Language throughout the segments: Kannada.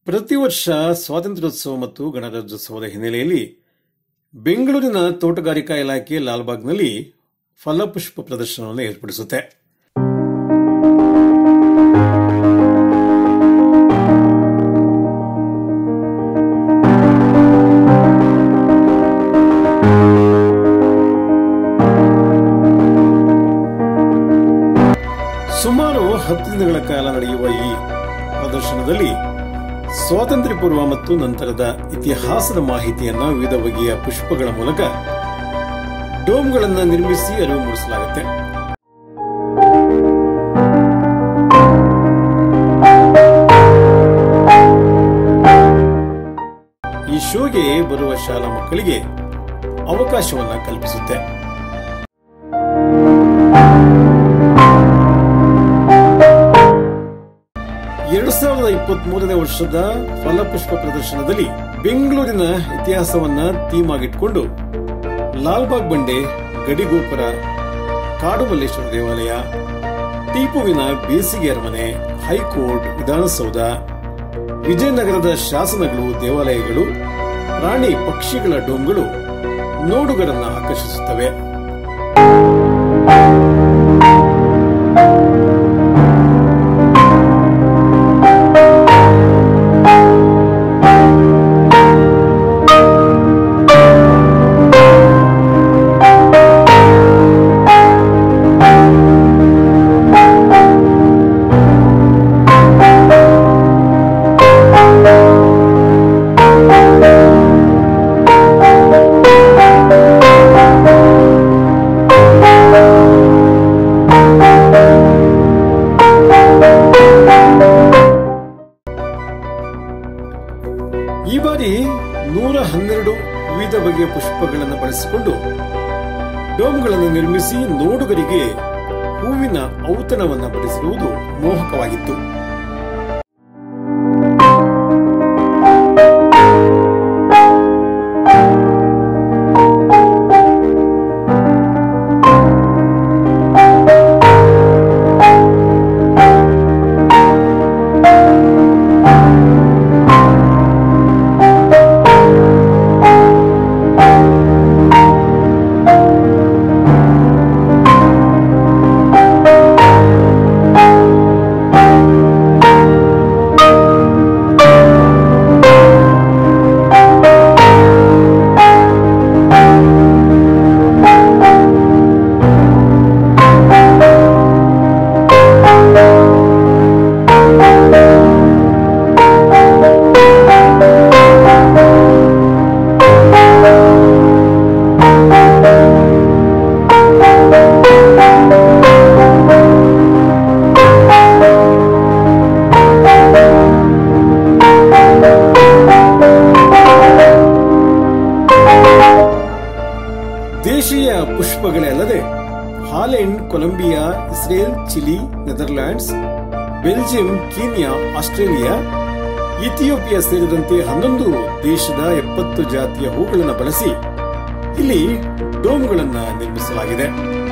ಪ್ರತಿ ವರ್ಷ ಸ್ವಾತಂತ್ರ್ಯೋತ್ಸವ ಮತ್ತು ಗಣರಾಜ್ಯೋತ್ಸವದ ಹಿನ್ನೆಲೆಯಲ್ಲಿ ಬೆಂಗಳೂರಿನ ತೋಟಗಾರಿಕಾ ಇಲಾಖೆ ಲಾಲ್ಬಾಗ್ನಲ್ಲಿ ಫಲಪುಷ್ಪ ಪ್ರದರ್ಶನವನ್ನು ಏರ್ಪಡಿಸುತ್ತೆ ಸುಮಾರು ಹತ್ತು ದಿನಗಳ ಕಾಲ ನಡೆಯುವ ಈ ಪ್ರದರ್ಶನದಲ್ಲಿ ಸ್ವಾತಂತ್ರ್ಯ ಪೂರ್ವ ಮತ್ತು ನಂತರದ ಇತಿಹಾಸದ ಮಾಹಿತಿಯನ್ನ ವಿವಿಧ ಬಗೆಯ ಪುಷ್ಪಗಳ ಮೂಲಕ ಡೋಮ್ಗಳನ್ನು ನಿರ್ಮಿಸಿ ಅರಿವು ಮೂಡಿಸಲಾಗುತ್ತೆ ಈ ಶೋಗೆ ಬರುವ ಶಾಲಾ ಮಕ್ಕಳಿಗೆ ಅವಕಾಶವನ್ನ ಕಲ್ಪಿಸುತ್ತೆ ಎರಡು ಸಾವಿರದ ಇಪ್ಪತ್ತ್ ಮೂರನೇ ವರ್ಷದ ಫಲಪುಷ್ಪ ಪ್ರದರ್ಶನದಲ್ಲಿ ಬೆಂಗಳೂರಿನ ಇತಿಹಾಸವನ್ನ ಥೀಮ್ ಆಗಿಟ್ಕೊಂಡು ಲಾಲ್ಬಾಗ್ ಬಂಡೆ ಗಡಿಗೋಪುರ ಕಾಡುಮಲ್ಲೇಶ್ವರ ದೇವಾಲಯ ಟಿಪ್ಪುವಿನ ಬೇಸಿಗೆ ಅರಮನೆ ಹೈಕೋರ್ಟ್ ವಿಧಾನಸೌಧ ವಿಜಯನಗರದ ಶಾಸನಗಳು ದೇವಾಲಯಗಳು ಪ್ರಾಣಿ ಪಕ್ಷಿಗಳ ಡೋಮ್ಗಳು ನೋಡುಗರನ್ನ ಆಕರ್ಷಿಸುತ್ತವೆ ಈ ಬಾರಿ ನೂರ ಹನ್ನೆರಡು ವಿವಿಧ ಬಗೆಯ ಪುಷ್ಪಗಳನ್ನು ಬಳಸಿಕೊಂಡು ಡೋಮ್ಗಳನ್ನು ನಿರ್ಮಿಸಿ ನೋಡುಗರಿಗೆ ಹೂವಿನ ಔತಣವನ್ನ ಬಡಿಸಿರುವುದು ಮೋಹಕವಾಗಿತ್ತು ದೇಶೀಯ ಪುಷ್ಪಗಳೇ ಅಲ್ಲದೆ Holland Colombia Israel Chile Netherlands Belgium Kenya Australia Ethiopia ಸೇರಿದಂತೆ ಹನ್ನೊಂದು ದೇಶದ ಎಪ್ಪತ್ತು ಜಾತಿಯ ಹೂಗಳನ್ನು ಬಳಸಿ ಇಲ್ಲಿ ಡೋಮ್ಗಳನ್ನು ನಿರ್ಮಿಸಲಾಗಿದೆ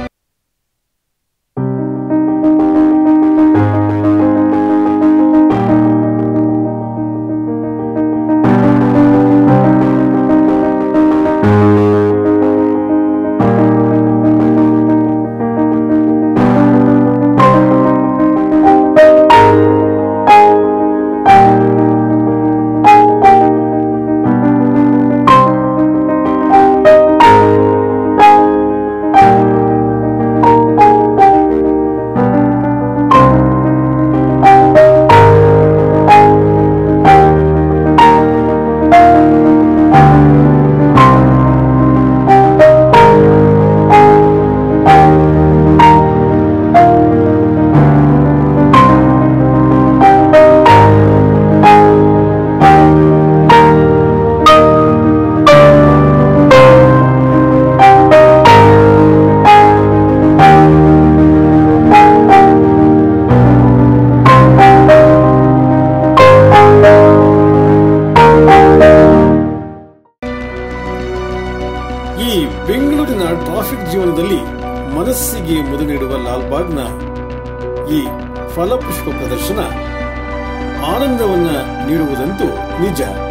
ಈ ಬೆಂಗಳೂರಿನ ಟ್ರಾಫಿಕ್ ಜೀವನದಲ್ಲಿ ಮನಸ್ಸಿಗೆ ಮುದ ನೀಡುವ ಲಾಲ್ಬಾಗ್ನ ಈ ಫಲಪುಷ್ಪ ಪ್ರದರ್ಶನ ಆನಂದವನ್ನ ನೀಡುವುದಂತೂ ನಿಜ